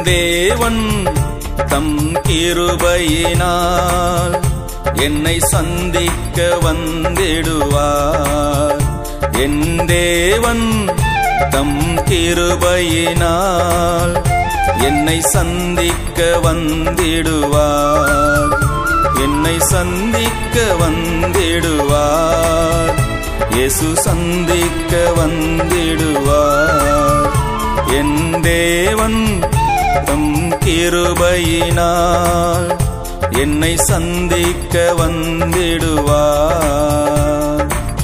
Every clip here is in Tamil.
தேவன் தம் கிருபையினால் என்னை சந்திக்க வந்திடுவார் என் தேவன் தம் கிருபையினால் என்னை சந்திக்க வந்திடுவார் என்னை சந்திக்க வந்திடுவார் இயேசு சந்திக்க வந்திடுவார் என் தேவன் தம் கிருபையினால் என்னை சந்திக்க வந்திடுவார்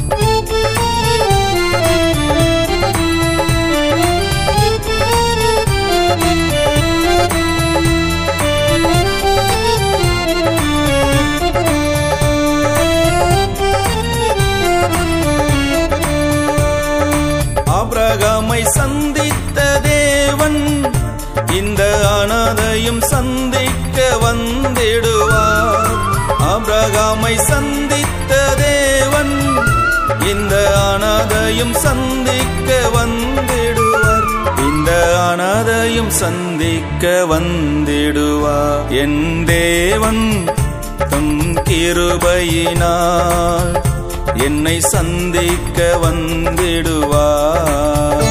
ஆபிரகாமை சந்தித்த தேவன் இந்த அனாதையும் சந்திக்க வந்திடுவார் ஆபிரகாமை சந்தித்த தேவன் இந்த அனாதையும் சந்திக்க வந்திடுவார் இந்த அனாதையும் சந்திக்க வந்திடுவார் என் தேவன் தம் கிருபையினால் என்னை சந்திக்க வந்திடுவார்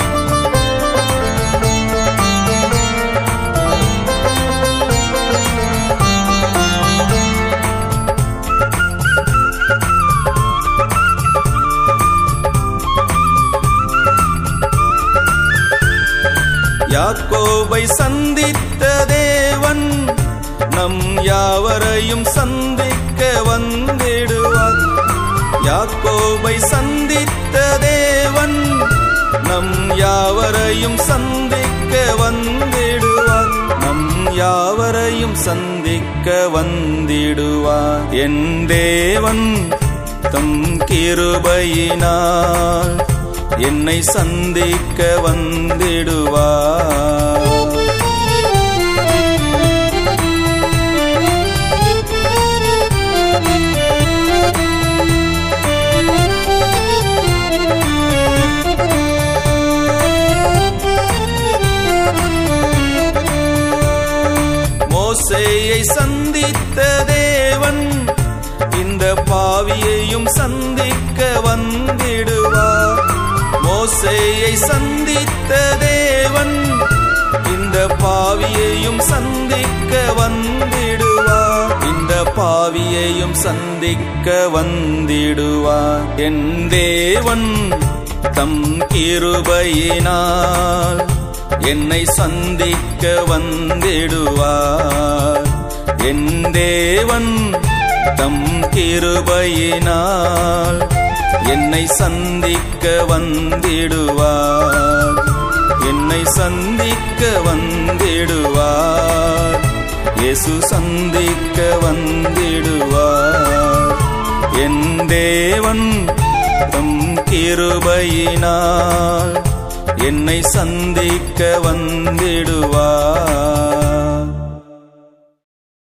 யாக்கோபை சந்தித்த தேவன் நம் யாவரையும் சந்திக்க வந்திடுவார் யாக்கோபை சந்தித்த தேவன் நம் யாவரையும் சந்திக்க வந்திடுவார் நம் யாவரையும் சந்திக்க வந்திடுவார் என் தேவன் தம் கிருபையினால் என்னை சந்திக்க வந்திடுவார் மோசேயை சந்தித்த தேவன் இந்த பாவியையும் சந்திக்க வந்திடுவார் மோசேயை சந்தித்த தேவன் இந்த பாவியையும் சந்திக்க வந்திடுவார் இந்த பாவியையும் சந்திக்க வந்திடுவார் என் தேவன் தம் கிருபையினால் என்னை சந்திக்க வந்திடுவார் என் தேவன் தம் கிருபையினால் என்னை சந்திக்க வந்திடுவார் என்னை சந்திக்க வந்திடுவார் இயேசு சந்திக்க வந்திடுவார் என் தேவன் தம் கிருபையினால் என்னை சந்திக்க வந்திடுவார்